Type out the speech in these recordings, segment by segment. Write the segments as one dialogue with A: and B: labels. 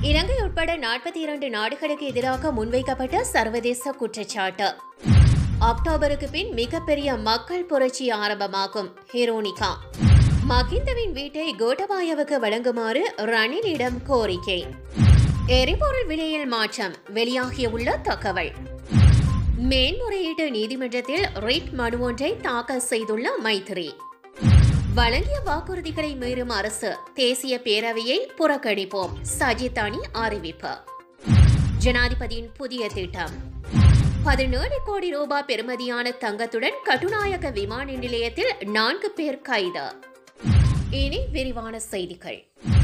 A: இலங்கை உட்பட நாற்பத்தி இரண்டு நாடுகளுக்கு எதிராக முன்வைக்கப்பட்ட சர்வதேச குற்றச்சாட்டு அக்டோபருக்கு பின் மிகப்பெரிய மக்கள் புரட்சி ஆரம்பமாகும் ஹீரோனிகா மகிந்தவின் வீட்டை கோட்டபாயவுக்கு வழங்குமாறு ரணிலிடம் கோரிக்கை எரிபொருள் விலையில் மாற்றம் வெளியாகியுள்ள தகவல் மேன்முறையீட்டு நீதிமன்றத்தில் ரிட் மனு ஒன்றை தாக்கல் செய்துள்ள மைத்ரி வழங்கிய வாக்குறுதிகளை மீறும் அரசு தேசிய பேரவையை புறக்கணிப்போம் சஜித் அணி அறிவிப்பு ஜனாதிபதியின் புதிய திட்டம் பதினேழு கோடி ரூபாய் பெறுமதியான தங்கத்துடன் கட்டுநாயக்க விமான நிலையத்தில் நான்கு பேர் கைது இனி விரிவான செய்திகள்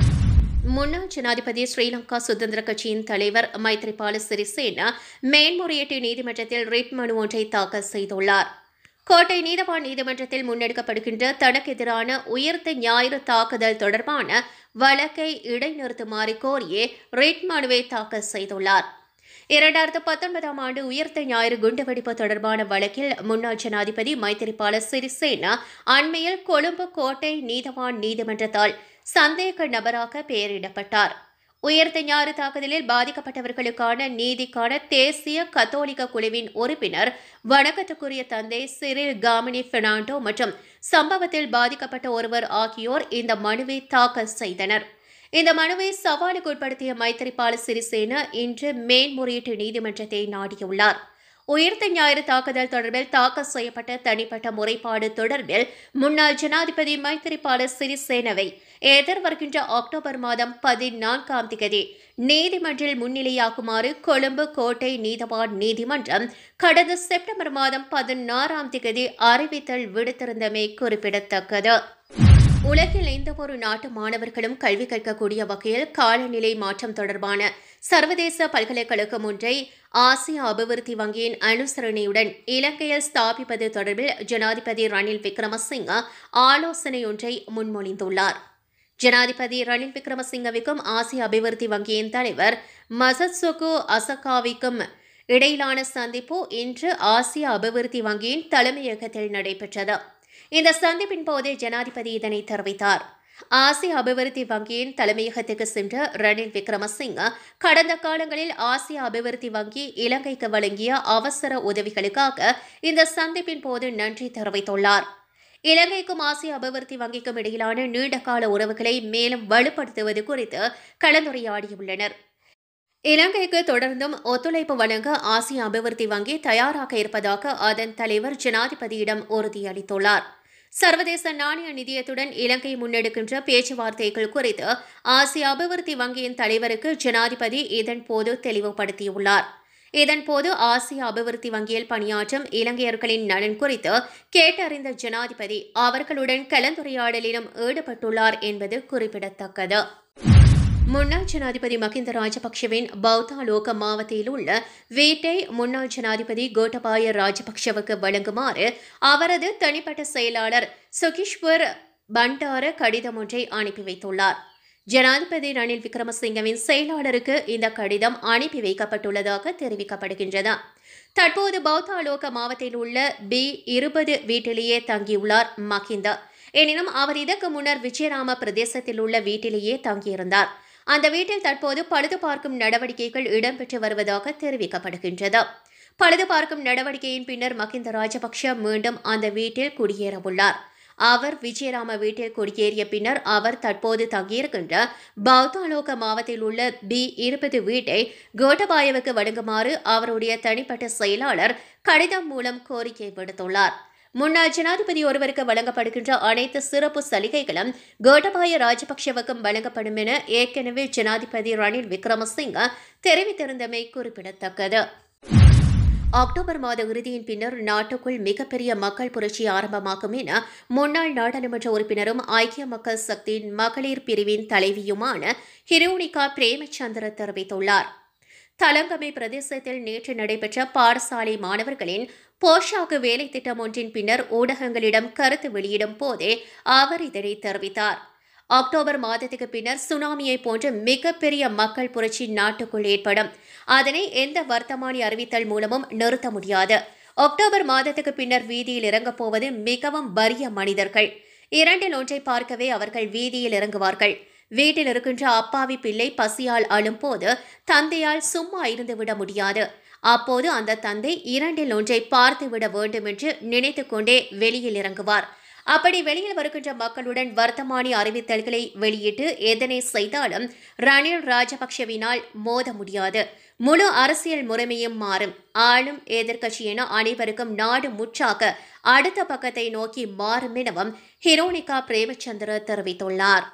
A: முன்னாள் ஜனாதிபதி ஸ்ரீலங்கா சுதந்திர கட்சியின் தலைவர் மைத்ரிபால சிறிசேனா மேன்முறையீட்டு நீதிமன்றத்தில் ரிட் மனு ஒன்றை தாக்கல் செய்துள்ளார் கோட்டை நீதவான் நீதிமன்றத்தில் முன்னெடுக்கப்படுகின்ற தனக்கு எதிரான உயர்த்த ஞாயிறு தாக்குதல் தொடர்பான வழக்கை இடைநிறுத்துமாறு கோரியே ரிட் மனுவை தாக்கல் செய்துள்ளார் இரண்டாயிரத்து பத்தொன்பதாம் ஆண்டு உயர்த்த ஞாயிறு குண்டுவெடிப்பு தொடர்பான வழக்கில் முன்னாள் ஜனாதிபதி மைத்திரிபால சிறிசேனா அண்மையில் கொழும்பு கோட்டை நீதவான் நீதிமன்றத்தால் சந்தேக நபராக பெயரிடப்பட்டார் உயர்த்த ஞாயிறு தாக்குதலில் பாதிக்கப்பட்டவர்களுக்கான நீதிக்கான தேசிய கத்தோலிக்க குழுவின் உறுப்பினர் வணக்கத்துக்குரிய தந்தை சிறில் காமினி பெர்னாண்டோ மற்றும் சம்பவத்தில் பாதிக்கப்பட்ட ஒருவர் ஆகியோர் இந்த மனுவை தாக்கல் செய்தனர் இந்த மனுவை சவாலுக்கு உட்படுத்திய மைத்திரிபால சிறிசேனா இன்று மேன்முறையீட்டு நீதிமன்றத்தை நாடியுள்ளார் உயிர்த்த ஞாயிறு தாக்குதல் தொடர்பில் தாக்கல் செய்யப்பட்ட தனிப்பட்ட முறைப்பாடு தொடர்பில் முன்னாள் ஜனாதிபதி மைத்திரிபால சிறிசேனவை எதிர்வருகின்ற அக்டோபர் மாதம் பதினான்காம் தேதி நீதிமன்றில் முன்னிலையாகுமாறு கொழும்பு கோட்டை நீதவான் நீதிமன்றம் கடந்த செப்டம்பர் மாதம் பதினாறாம் தேதி அறிவித்தல் விடுத்திருந்தமை குறிப்பிடத்தக்கது உலகில் எந்த ஒரு நாட்டு மாணவர்களும் கல்வி கற்கக்கூடிய வகையில் காலநிலை மாற்றம் தொடர்பான சர்வதேச பல்கலைக்கழகம் ஒன்றை ஆசிய அபிவிருத்தி வங்கியின் அனுசரணையுடன் இலங்கையில் ஸ்தாபிப்பது தொடர்பில் ஜனாதிபதி ரணில் விக்ரமசிங்க ஆலோசனை ஒன்றை முன்மொழிந்துள்ளார் ஜனாதிபதி ரணில் விக்ரமசிங்கவிற்கும் ஆசிய அபிவிருத்தி வங்கியின் தலைவர் மசத்சுகு அசகாவிற்கும் இடையிலான சந்திப்பு இன்று ஆசிய அபிவிருத்தி வங்கியின் தலைமையகத்தில் நடைபெற்றது இந்த சந்திப்பின் போது ஜனாதிபதி இதனை தெரிவித்தார் ஆசிய அபிவிருத்தி வங்கியின் தலைமையகத்துக்கு சென்ற ரணில் விக்ரமசிங்க கடந்த காலங்களில் ஆசிய அபிவிருத்தி வங்கி இலங்கைக்கு வழங்கிய அவசர உதவிகளுக்காக இந்த சந்திப்பின் போது நன்றி தெரிவித்துள்ளார் இலங்கைக்கும் ஆசிய அபிவிருத்தி வங்கிக்கும் இடையிலான நீண்டகால உறவுகளை மேலும் வலுப்படுத்துவது குறித்து கலந்துரையாடியுள்ளனர் இலங்கைக்கு தொடர்ந்தும் ஒத்துழைப்பு வழங்க ஆசிய அபிவிருத்தி வங்கி தயாராக இருப்பதாக அதன் தலைவர் ஜனாதிபதியிடம் உறுதியளித்துள்ளார் சர்வதேச நாணய நிதியத்துடன் இலங்கை முன்னெடுக்கின்ற பேச்சுவார்த்தைகள் குறித்து ஆசிய அபிவிருத்தி வங்கியின் தலைவருக்கு ஜனாதிபதி இதன்போது தெளிவுபடுத்தியுள்ளார் இதன்போது ஆசிய அபிவிருத்தி வங்கியில் பணியாற்றும் இலங்கையர்களின் நலன் குறித்து கேட்டறிந்த ஜனாதிபதி அவர்களுடன் கலந்துரையாடலிலும் ஈடுபட்டுள்ளார் என்பது குறிப்பிடத்தக்கது முன்னாள் ஜனாதிபதி மகிந்த ராஜபக்சவின் பௌத்தாலோக மாவட்டத்தில் உள்ள வீட்டை முன்னாள் ஜனாதிபதி கோட்டபாய ராஜபக்சவுக்கு வழங்குமாறு அவரது தனிப்பட்ட செயலாளர் சுகிஷ்வர் பண்டார கடிதம் ஒன்றை அனுப்பி வைத்துள்ளார் ஜனாதிபதி ரணில் விக்ரமசிங்கவின் செயலாளருக்கு இந்த கடிதம் அனுப்பி வைக்கப்பட்டுள்ளதாக தெரிவிக்கப்படுகின்றது தற்போது பௌத்தாலோக மாவட்டத்தில் உள்ள பி இருபது வீட்டிலேயே தங்கியுள்ளார் மகிந்த எனினும் அவர் இதற்கு முன்னர் விஜயராம பிரதேசத்தில் உள்ள வீட்டிலேயே தங்கியிருந்தார் அந்த வீட்டில் தற்போது பழுது பார்க்கும் நடவடிக்கைகள் இடம்பெற்று வருவதாக தெரிவிக்கப்படுகின்றது பழுது பார்க்கும் நடவடிக்கையின் பின்னர் மகிந்த ராஜபக்ஷ மீண்டும் அந்த வீட்டில் குடியேறவுள்ளார் அவர் விஜயராம வீட்டில் குடியேறிய பின்னர் அவர் தற்போது தங்கியிருக்கின்ற பௌத்தாலோக மாவட்டத்தில் உள்ள பி இருபது வீட்டை கோட்டபாயவுக்கு வழங்குமாறு அவருடைய தனிப்பட்ட செயலாளர் கடிதம் மூலம் கோரிக்கை விடுத்துள்ளார் முன்னாள் ஜனாதிபதி ஒருவருக்கு வழங்கப்படுகின்ற அனைத்து சிறப்பு சலுகைகளும் கோட்டபாய ராஜபக்சவுக்கும் வழங்கப்படும் என ஏற்கனவே ஜனாதிபதி ரணில் விக்ரமசிங்க தெரிவித்திருந்தமை குறிப்பிடத்தக்கது அக்டோபர் மாத இறுதியின் பின்னர் நாட்டுக்குள் மிகப்பெரிய மக்கள் புரட்சி ஆரம்பமாகும் என முன்னாள் நாடாளுமன்ற உறுப்பினரும் ஐக்கிய மக்கள் சக்தியின் மகளிர் பிரிவின் தலைவியுமான ஹிரோனிகா பிரேமச்சந்திர தெரிவித்துள்ளார் தலங்கமை பிரதேசத்தில் நேற்று நடைபெற்ற பாடசாலை மாணவர்களின் போஷாக்கு வேலை திட்டம் ஒன்றின் பின்னர் ஊடகங்களிடம் கருத்து வெளியிடும் போதே அவர் இதனை தெரிவித்தார் அக்டோபர் மாதத்துக்கு பின்னர் சுனாமியை போன்ற மிகப்பெரிய மக்கள் புரட்சி நாட்டுக்குள் ஏற்படும் அதனை எந்த வர்த்தமானி அறிவித்தல் மூலமும் நிறுத்த முடியாது அக்டோபர் மாதத்துக்கு பின்னர் வீதியில் இறங்கப் போவது மிகவும் வறிய மனிதர்கள் இரண்டில் ஒன்றை பார்க்கவே அவர்கள் வீதியில் இறங்குவார்கள் வீட்டில் இருக்கின்ற அப்பாவி பிள்ளை பசியால் அழும்போது தந்தையால் சும்மா இருந்து விட முடியாது அப்போது அந்த தந்தை இரண்டில் ஒன்றை பார்த்துவிட வேண்டும் என்று நினைத்து கொண்டே வெளியில் இறங்குவார் அப்படி வெளியில் வருகின்ற மக்களுடன் வர்த்தமானி அறிவித்தல்களை வெளியிட்டு எதனை செய்தாலும் ரணில் ராஜபக்ஷவினால் மோத முடியாது முழு அரசியல் முறைமையும் மாறும் ஆளும் எதிர்க்கட்சி என அனைவருக்கும் நாடு முற்றாக அடுத்த பக்கத்தை நோக்கி மாறும் எனவும் ஹிரோனிகா பிரேமச்சந்திர தெரிவித்துள்ளார்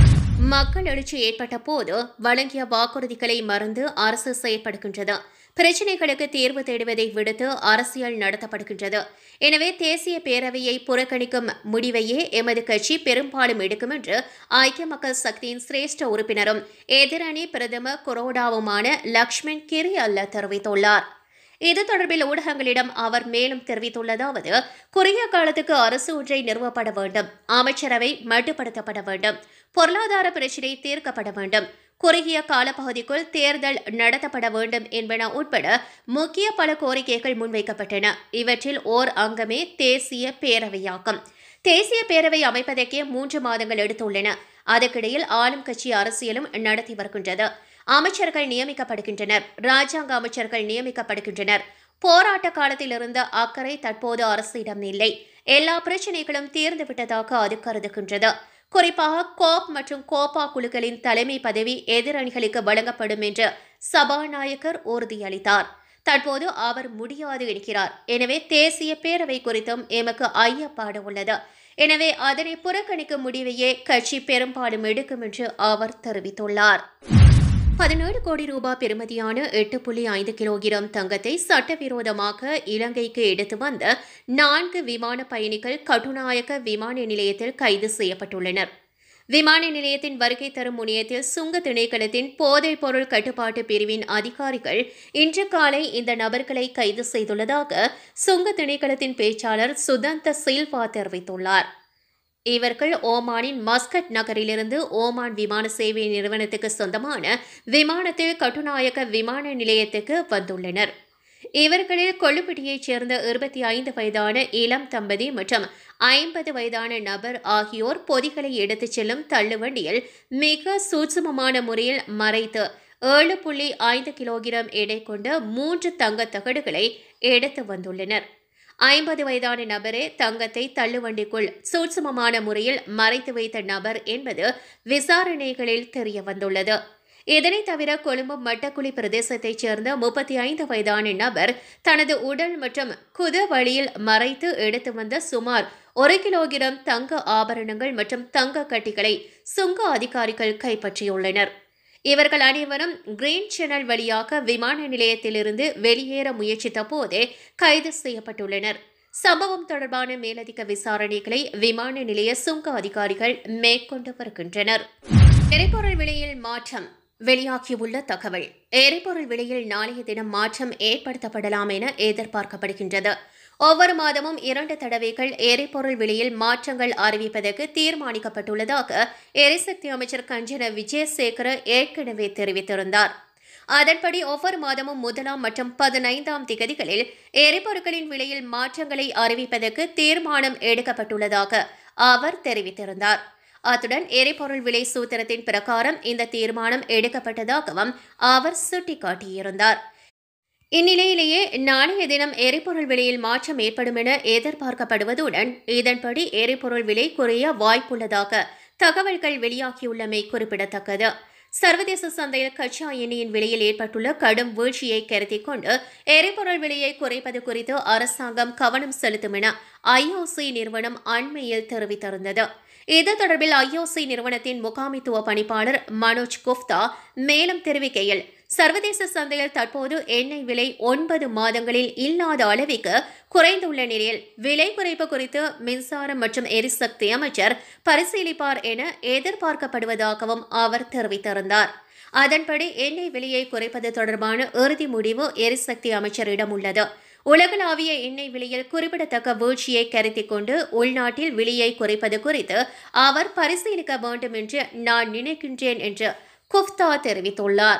A: மக்கள் எழுச்சி ஏற்பட்ட போது வழங்கிய வாக்குறுதிகளை மறந்து அரசு செயற்படுகின்றது பிரச்சினைகளுக்கு தீர்வு தேடுவதை விடுத்து அரசியல் நடத்தப்படுகின்றது எனவே தேசிய பேரவையை புறக்கணிக்கும் முடிவையே எமது கட்சி பெரும்பாலும் எடுக்கும் என்று ஐக்கிய மக்கள் சக்தியின் சிரேஷ்ட உறுப்பினரும் எதிரணி பிரதம கொரோடாவுமான லக்ஷ்மண் கிரி அல்ல தெரிவித்துள்ளார் இது தொடர்பில் ஊடகங்களிடம் அவர் மேலும் தெரிவித்துள்ளதாவது குறுகிய காலத்துக்கு அரசு ஒன்றை நிறுவப்பட வேண்டும் அமைச்சரவை மட்டுப்படுத்தப்பட வேண்டும் பொருளாதார பிரச்சினை தீர்க்கப்பட வேண்டும் குறுகிய காலப்பகுதிக்குள் தேர்தல் நடத்தப்பட வேண்டும் என்பன உட்பட முக்கிய பல கோரிக்கைகள் முன்வைக்கப்பட்டன இவற்றில் ஓர் அங்கமே தேசிய பேரவையாகும் தேசிய பேரவை அமைப்பதற்கே மூன்று மாதங்கள் எடுத்துள்ளன அதற்கிடையில் ஆளும் கட்சி அரசியலும் நடத்தி வருகின்றது அமைச்சர்கள் நியமிக்கப்படுகின்றனர் ராஜாங்க அமைச்சர்கள் நியமிக்கப்படுகின்றனர் போராட்ட காலத்தில் இருந்த அக்கறை தற்போது அரசிடம் இல்லை எல்லா பிரச்சனைகளும் தீர்ந்து விட்டதாக அது கருதுகின்றது குறிப்பாக கோப் மற்றும் கோபா குழுக்களின் தலைமை பதவி எதிரணிகளுக்கு வழங்கப்படும் என்று சபாநாயகர் உறுதியளித்தார் தற்போது அவர் முடியாது என்கிறார் எனவே தேசிய பேரவை குறித்தும் எமக்கு ஐயப்பாடு உள்ளது எனவே அதனை புறக்கணிக்கும் முடிவையே கட்சி பெரும்பாலும் எடுக்கும் என்று அவர் தெரிவித்துள்ளார் பதினேழு கோடி ரூபாய் பெறுமதியான எட்டு புள்ளி ஐந்து கிலோகிராம் தங்கத்தை சட்டவிரோதமாக இலங்கைக்கு எடுத்து வந்த நான்கு விமான பயணிகள் கட்டுநாயக்க விமான நிலையத்தில் கைது செய்யப்பட்டுள்ளனர் விமான நிலையத்தின் வருகை தரும் முனையத்தில் சுங்க திணைக்களத்தின் போதைப் பொருள் கட்டுப்பாட்டு பிரிவின் அதிகாரிகள் இன்று காலை இந்த நபர்களை கைது செய்துள்ளதாக சுங்க திணைக்களத்தின் பேச்சாளர் சுதந்த சில்வா தெரிவித்துள்ளார் இவர்கள் ஓமானின் மஸ்கட் நகரிலிருந்து ஓமான் விமான சேவை நிறுவனத்துக்கு சொந்தமான விமானத்தில் கட்டுநாயக்க விமான நிலையத்துக்கு வந்துள்ளனர் இவர்களில் கொள்ளுப்பட்டியைச் சேர்ந்த இருபத்தி ஐந்து வயதான இளம் தம்பதி மற்றும் ஐம்பது வயதான நபர் ஆகியோர் பொதிகளை எடுத்துச் செல்லும் தள்ளுவண்டியில் மிக சூட்சுமமான முறையில் மறைத்து ஏழு புள்ளி ஐந்து கிலோகிராம் எடை கொண்ட மூன்று தங்கத் தகடுகளை எடுத்து வந்துள்ளனர் ஐம்பது வயதான நபரே தங்கத்தை தள்ளுவண்டிக்குள் சூட்சுமமான முறையில் மறைத்து வைத்த நபர் என்பது விசாரணைகளில் தெரிய வந்துள்ளது இதனைத் தவிர கொழும்பு மட்டக்குழி பிரதேசத்தைச் சேர்ந்த முப்பத்தி ஐந்து வயதான நபர் தனது உடல் மற்றும் குத வழியில் மறைத்து எடுத்து வந்த சுமார் ஒரு கிலோகிராம் தங்க ஆபரணங்கள் மற்றும் தங்க கட்டிகளை சுங்க அதிகாரிகள் கைப்பற்றியுள்ளனர் இவர்கள் அனைவரும் கிரீன் சேனல் வழியாக விமான நிலையத்திலிருந்து வெளியேற முயற்சித்த போதே கைது செய்யப்பட்டுள்ளனர் சம்பவம் தொடர்பான மேலதிக விசாரணைகளை விமான நிலைய சுங்க அதிகாரிகள் மேற்கொண்டு வருகின்றனர் எரிபொருள் விலையில் மாற்றம் வெளியாகியுள்ள தகவல் எரிபொருள் விலையில் நாளைய தினம் மாற்றம் ஏற்படுத்தப்படலாம் என எதிர்பார்க்கப்படுகின்றது ஒவ்வொரு மாதமும் இரண்டு தடவைகள் எரிபொருள் விலையில் மாற்றங்கள் அறிவிப்பதற்கு தீர்மானிக்கப்பட்டுள்ளதாக எரிசக்தி அமைச்சர் கஞ்சன விஜயசேகர ஏற்கனவே தெரிவித்திருந்தார் அதன்படி ஒவ்வொரு மாதமும் முதலாம் மற்றும் பதினைந்தாம் திகதிகளில் எரிபொருட்களின் விலையில் மாற்றங்களை அறிவிப்பதற்கு தீர்மானம் எடுக்கப்பட்டுள்ளதாக அவர் தெரிவித்திருந்தார் அத்துடன் எரிபொருள் விலை சூத்திரத்தின் பிரகாரம் இந்த தீர்மானம் எடுக்கப்பட்டதாகவும் அவர் சுட்டிக்காட்டியிருந்தார் இந்நிலையிலேயே நாளைய தினம் எரிபொருள் விலையில் மாற்றம் ஏற்படும் என எதிர்பார்க்கப்படுவதுடன் இதன்படி எரிபொருள் விலை குறைய வாய்ப்புள்ளதாக தகவல்கள் வெளியாகியுள்ளமை குறிப்பிடத்தக்கது சர்வதேச சந்தையில் கச்சா எண்ணெயின் விலையில் ஏற்பட்டுள்ள கடும் வீழ்ச்சியை கருத்தில் கொண்டு எரிபொருள் விலையை குறைப்பது குறித்து அரசாங்கம் கவனம் செலுத்தும் என ஐஓசி நிறுவனம் அண்மையில் தெரிவித்திருந்தது இது தொடர்பில் ஐஓசி நிறுவனத்தின் முகாமித்துவ பணிப்பாளர் மனோஜ் குப்தா மேலும் தெரிவிக்கையில் சர்வதேச சந்தையில் தற்போது எண்ணெய் விலை ஒன்பது மாதங்களில் இல்லாத அளவிற்கு குறைந்துள்ள நிலையில் விலை குறைப்பு குறித்து மின்சாரம் மற்றும் எரிசக்தி அமைச்சர் பரிசீலிப்பார் என எதிர்பார்க்கப்படுவதாகவும் அவர் தெரிவித்திருந்தார் அதன்படி எண்ணெய் விலையை குறைப்பது தொடர்பான இறுதி முடிவு எரிசக்தி அமைச்சரிடம் உள்ளது உலகளாவிய எண்ணெய் விலையில் குறிப்பிடத்தக்க வீழ்ச்சியை கருத்தில் கொண்டு உள்நாட்டில் விலையை குறைப்பது குறித்து அவர் பரிசீலிக்க வேண்டும் என்று நான் நினைக்கின்றேன் என்று குப்தா தெரிவித்துள்ளார்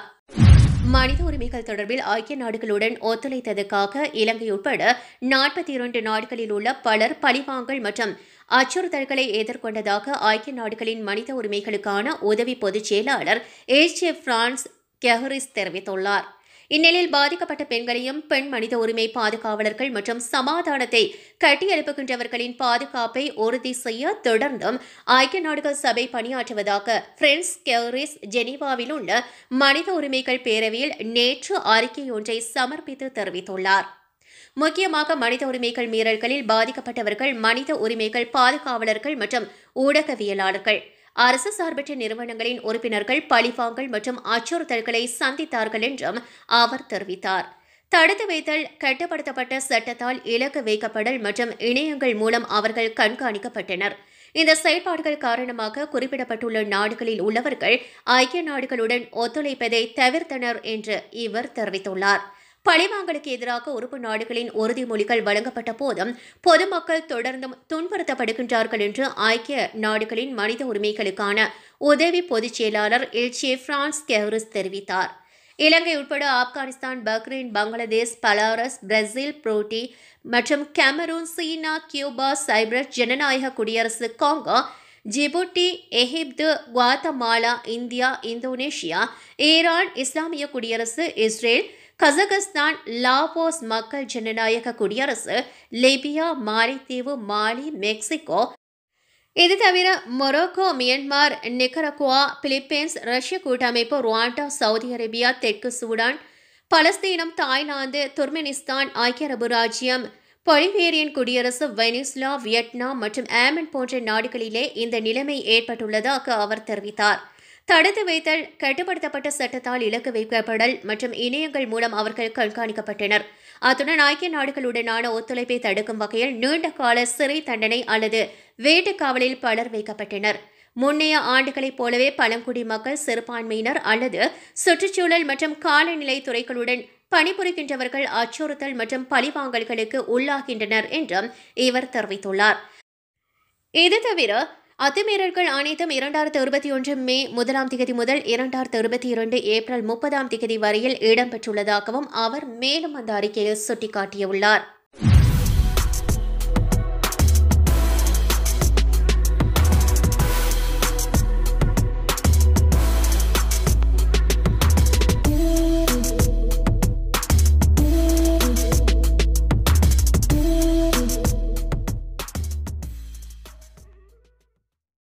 A: மனித உரிமைகள் தொடர்பில் ஐக்கிய நாடுகளுடன் ஒத்துழைத்ததற்காக இலங்கை உட்பட நாற்பத்தி இரண்டு நாடுகளில் உள்ள பலர் பழிவாங்கல் மற்றும் அச்சுறுத்தல்களை எதிர்கொண்டதாக ஐக்கிய நாடுகளின் மனித உரிமைகளுக்கான உதவி பொதுச் செயலாளர் ஏஜே பிரான்ஸ் கெஹரிஸ் தெரிவித்துள்ளார் இந்நிலையில் பாதிக்கப்பட்ட பெண்களையும் பெண் மனித உரிமை பாதுகாவலர்கள் மற்றும் சமாதானத்தை கட்டியெழுப்புகின்றவர்களின் பாதுகாப்பை உறுதி செய்ய தொடர்ந்தும் ஐக்கிய நாடுகள் சபை பணியாற்றுவதாக பிரெண்ட்ஸ் கெரிஸ் ஜெனீவாவில் உள்ள மனித உரிமைகள் பேரவையில் நேற்று அறிக்கை ஒன்றை சமர்ப்பித்து தெரிவித்துள்ளார் முக்கியமாக மனித உரிமைகள் மீறல்களில் பாதிக்கப்பட்டவர்கள் மனித உரிமைகள் பாதுகாவலர்கள் மற்றும் ஊடகவியலாளர்கள் அரசு சார்பற்ற நிறுவனங்களின் உறுப்பினர்கள் பழிவாங்கல் மற்றும் அச்சுறுத்தல்களை சந்தித்தார்கள் என்றும் அவர் தெரிவித்தார் தடுத்து வைத்தல் கட்டுப்படுத்தப்பட்ட சட்டத்தால் இலக்கு வைக்கப்படல் மற்றும் இணையங்கள் மூலம் அவர்கள் கண்காணிக்கப்பட்டனர் இந்த செயல்பாடுகள் காரணமாக குறிப்பிடப்பட்டுள்ள நாடுகளில் உள்ளவர்கள் ஐக்கிய நாடுகளுடன் ஒத்துழைப்பதை தவிர்த்தனர் என்று இவர் தெரிவித்துள்ளார் பழிவாங்கலுக்கு எதிராக உறுப்பு நாடுகளின் உறுதிமொழிகள் வழங்கப்பட்ட போதும் பொதுமக்கள் தொடர்ந்தும் துன்புறுத்தப்படுகின்றார்கள் என்று ஐக்கிய நாடுகளின் மனித உரிமைகளுக்கான உதவி பொதுச் செயலாளர் எல்சே பிரான்ஸ் கெஹரிஸ் தெரிவித்தார் இலங்கை உட்பட Afghanistan Bahrain Bangladesh Belarus Brazil புரோட்டி மற்றும் கேமரூன் சீனா கியூபா சைப்ரஸ் ஜனநாயக குடியரசு Congo Djibouti Egypt Guatemala India Indonesia Iran இஸ்லாமிய குடியரசு இஸ்ரேல் கசகஸ்தான் லாவோஸ் மக்கள் ஜனநாயக குடியரசு லிபியா மாலைத்தீவு மாலி மெக்சிகோ இது தவிர மொரோக்கோ மியன்மார் நிக்கரகுவா பிலிப்பைன்ஸ் ரஷ்ய கூட்டமைப்பு ருவாண்டா சவுதி அரேபியா தெற்கு சூடான் பலஸ்தீனம் தாய்லாந்து துர்மெனிஸ்தான் ஐக்கிய அரபு ராஜ்யம் பொலிவேரியன் குடியரசு வெனிஸ்லா வியட்நாம் மற்றும் ஆமன் போன்ற நாடுகளிலே இந்த நிலைமை ஏற்பட்டுள்ளதாக அவர் தெரிவித்தார் தடுத்து வைத்தல் கட்டுப்படுத்தப்பட்ட சட்டத்தால் இலக்கு வைக்கப்படல் மற்றும் இணையங்கள் மூலம் அவர்கள் கண்காணிக்கப்பட்டனர் அத்துடன் ஐக்கிய நாடுகளுடனான ஒத்துழைப்பை தடுக்கும் வகையில் நீண்ட கால சிறை தண்டனை அல்லது வீட்டுக்காவலில் பலர் வைக்கப்பட்டனர் முன்னைய ஆண்டுகளைப் போலவே பழங்குடி மக்கள் சிறுபான்மையினர் அல்லது சுற்றுச்சூழல் மற்றும் காலநிலை துறைகளுடன் பணிபுரிகின்றவர்கள் அச்சுறுத்தல் மற்றும் பழிவாங்கல்களுக்கு உள்ளாகின்றனர் என்றும் இவர் தெரிவித்துள்ளார் இது தவிர அத்துமீறல்கள் அனைத்தும் இரண்டாயிரத்து இருபத்தி ஒன்று மே முதலாம் திகதி முதல் இரண்டாயிரத்து இருபத்தி இரண்டு ஏப்ரல் முப்பதாம் திகதி வரையில் இடம்பெற்றுள்ளதாகவும் அவர் மேலும் அந்த அறிக்கையில் சுட்டிக்காட்டியுள்ளார்